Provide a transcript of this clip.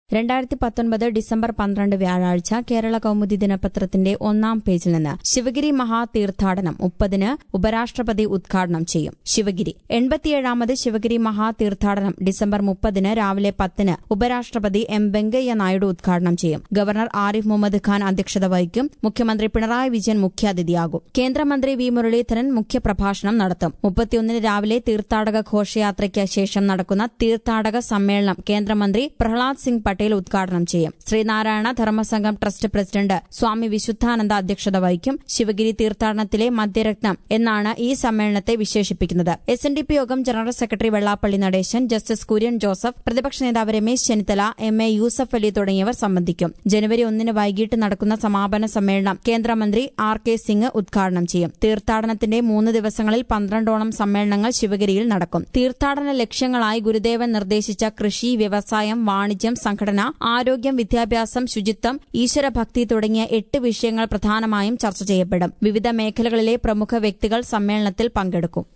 രണ്ടായിരത്തി പത്തൊൻപത് ഡിസംബർ പന്ത്രണ്ട് വ്യാഴാഴ്ച കേരള കൌമുദി ദിനപത്രത്തിന്റെ ഒന്നാം പേജിൽ നിന്ന് ശിവഗിരി മഹാതീർത്ഥാടനം മുപ്പതിന് ഉപരാഷ്ട്രപതി ഉദ്ഘാടനം ചെയ്യും ശിവഗിരി എൺപത്തിയേഴാമത് ശിവഗിരി മഹാതീർത്ഥാടനം ഡിസംബർ മുപ്പതിന് രാവിലെ പത്തിന് ഉപരാഷ്ട്രപതി എം വെങ്കയ്യ നായിഡു ഉദ്ഘാടനം ചെയ്യും ഗവർണർ ആരിഫ് മുഹമ്മദ് ഖാൻ അധ്യക്ഷത വഹിക്കും മുഖ്യമന്ത്രി പിണറായി വിജയൻ മുഖ്യാതിഥിയാകും കേന്ദ്രമന്ത്രി വി മുരളീധരൻ മുഖ്യപ്രഭാഷണം നടത്തും മുപ്പത്തിയൊന്നിന് രാവിലെ തീർത്ഥാടക ഘോഷയാത്രയ്ക്ക് ശേഷം നടക്കുന്ന തീർത്ഥാടക സമ്മേളനം കേന്ദ്രമന്ത്രി പ്രഹ്ലാദ് സിംഗ് പട്ടേൽ ഉദ്ഘാടനം ചെയ്യും ശ്രീനാരായണ ധർമ്മസംഘം ട്രസ്റ്റ് പ്രസിഡന്റ് സ്വാമി വിശുദ്ധാനന്ദ അധ്യക്ഷത വഹിക്കും ശിവഗിരി തീർത്ഥാടനത്തിലെ മധ്യരത്നം എന്നാണ് ഈ സമ്മേളനത്തെ വിശേഷിപ്പിക്കുന്നത് S N D P Yogam general secretary Vellappally Natesan justice Kurian Joseph പ്രതിപക്ഷ നേതാവ് രമേശ് ചെന്നിത്തല എം എ യൂസഫ് അലി തുടങ്ങിയവർ സംബന്ധിക്കും ജനുവരി ഒന്നിന് വൈകിട്ട് നടക്കുന്ന സമാപന സമ്മേളനം കേന്ദ്രമന്ത്രി ആർ കെ സിംഗ് ഉദ്ഘാടനം ചെയ്യും തീർത്ഥാടനത്തിന്റെ മൂന്ന് ദിവസങ്ങളിൽ പന്ത്രണ്ടോളം സമ്മേളനങ്ങൾ ശിവഗിരിയിൽ നടക്കും തീർത്ഥാടന ലക്ഷ്യങ്ങളായി ഗുരുദേവൻ നിർദ്ദേശിച്ച കൃഷി വ്യവസായം വാണിജ്യം സംഘടന ആരോഗ്യം വിദ്യാഭ്യാസം ശുചിത്വം ഈശ്വരഭക്തി തുടങ്ങിയ എട്ട് വിഷയങ്ങൾ പ്രധാനമായും ചർച്ച ചെയ്യപ്പെടും വിവിധ മേഖലകളിലെ പ്രമുഖ വ്യക്തികൾ സമ്മേളനത്തിൽ പങ്കെടുക്കും